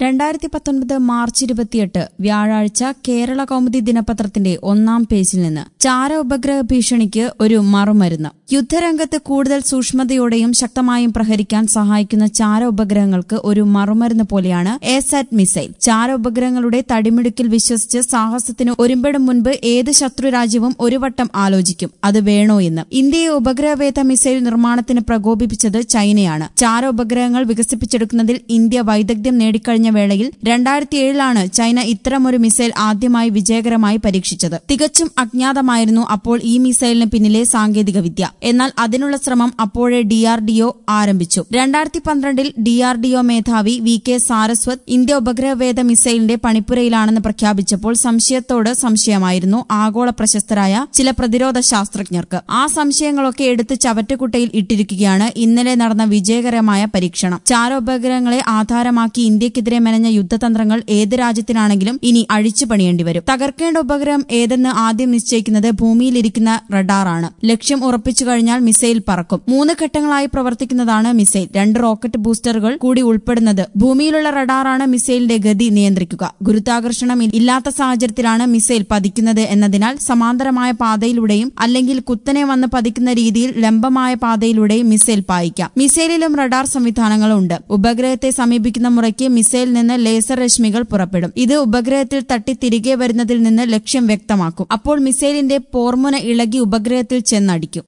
രണ്ടായിരത്തി പത്തൊൻപത് മാർച്ച് ഇരുപത്തിയെട്ട് വ്യാഴാഴ്ച കേരള കൗമുദി ദിനപത്രത്തിന്റെ ഒന്നാം പേജിൽ നിന്ന് ചാര ഉപഗ്രഹ ഭീഷണിക്ക് ഒരു മറുമരുന്ന് യുദ്ധരംഗത്ത് കൂടുതൽ സൂക്ഷ്മതയോടെയും ശക്തമായും പ്രഹരിക്കാൻ സഹായിക്കുന്ന ചാര ഉപഗ്രഹങ്ങൾക്ക് ഒരു മറുമരുന്ന് പോലെയാണ് എസാറ്റ് മിസൈൽ ചാര ഉപഗ്രഹങ്ങളുടെ തടിമിടുക്കിൽ വിശ്വസിച്ച് സാഹസത്തിന് ഒരുമ്പെടും മുൻപ് ഏത് ശത്രു രാജ്യവും ഒരു വട്ടം ആലോചിക്കും അത് വേണോ എന്ന് ഇന്ത്യയെ ഉപഗ്രഹവേദ മിസൈൽ നിർമ്മാണത്തിന് പ്രകോപിപ്പിച്ചത് ചൈനയാണ് ചാര ഉപഗ്രഹങ്ങൾ വികസിപ്പിച്ചെടുക്കുന്നതിൽ ഇന്ത്യ വൈദഗ്ധ്യം നേടിക്കഴിഞ്ഞ വേളയിൽ രണ്ടായിരത്തി ഏഴിലാണ് ചൈന ഇത്തരമൊരു മിസൈൽ ആദ്യമായി വിജയകരമായി പരീക്ഷിച്ചത് തികച്ചും അജ്ഞാതമായിരുന്നു അപ്പോൾ ഈ മിസൈലിന് പിന്നിലെ സാങ്കേതിക വിദ്യ എന്നാൽ അതിനുള്ള ശ്രമം അപ്പോഴേ ഡിആർഡിഒ ആരംഭിച്ചു രണ്ടായിരത്തി പന്ത്രണ്ടിൽ ഡിആർഡിഒ മേധാവി വി കെ സാരസ്വത് ഇന്ത്യ ഉപഗ്രഹവേദ മിസൈലിന്റെ പണിപ്പുരയിലാണെന്ന് പ്രഖ്യാപിച്ചപ്പോൾ സംശയത്തോട് സംശയമായിരുന്നു ആഗോള പ്രശസ്തരായ ചില പ്രതിരോധ ശാസ്ത്രജ്ഞർക്ക് ആ സംശയങ്ങളൊക്കെ എടുത്ത് ചവറ്റുകുട്ടയിൽ ഇട്ടിരിക്കുകയാണ് ഇന്നലെ നടന്ന വിജയകരമായ പരീക്ഷണം ചാരോപഗ്രഹങ്ങളെ ആധാരമാക്കി ഇന്ത്യക്കെതിരെ മെനഞ്ഞ യുദ്ധതന്ത്രങ്ങൾ ഏത് രാജ്യത്തിനാണെങ്കിലും ഇനി അഴിച്ചു പണിയേണ്ടി വരും തകർക്കേണ്ട ഉപഗ്രഹം ഏതെന്ന് ആദ്യം നിശ്ചയിക്കുന്നത് ഭൂമിയിലിരിക്കുന്ന റഡാറാണ് ലക്ഷ്യം ഉറപ്പിച്ചു കഴിഞ്ഞാൽ മിസൈൽ പറക്കും മൂന്ന് ഘട്ടങ്ങളായി പ്രവർത്തിക്കുന്നതാണ് മിസൈൽ രണ്ട് റോക്കറ്റ് ബൂസ്റ്ററുകൾ കൂടി ഉൾപ്പെടുന്നത് ഭൂമിയിലുള്ള റഡാറാണ് മിസൈലിന്റെ ഗതി നിയന്ത്രിക്കുക ഗുരുത്വാകർഷണം ഇല്ലാത്ത സാഹചര്യത്തിലാണ് മിസൈൽ പതിക്കുന്നത് എന്നതിനാൽ സമാന്തരമായ പാതയിലൂടെയും അല്ലെങ്കിൽ കുത്തനെ വന്ന് പതിക്കുന്ന രീതിയിൽ ലംബമായ പാതയിലൂടെയും മിസൈൽ പായിക്കാം മിസൈലിലും റഡാർ സംവിധാനങ്ങളുണ്ട് ഉപഗ്രഹത്തെ സമീപിക്കുന്ന മുറയ്ക്ക് മിസൈലിൽ നിന്ന് ലേസർ രശ്മികൾ പുറപ്പെടും ഇത് ഉപഗ്രഹത്തിൽ തട്ടി തിരികെ വരുന്നതിൽ നിന്ന് ലക്ഷ്യം വ്യക്തമാക്കും അപ്പോൾ മിസൈലിന്റെ പോർമുന ഇളകി ഉപഗ്രഹത്തിൽ ചെന്നടിക്കും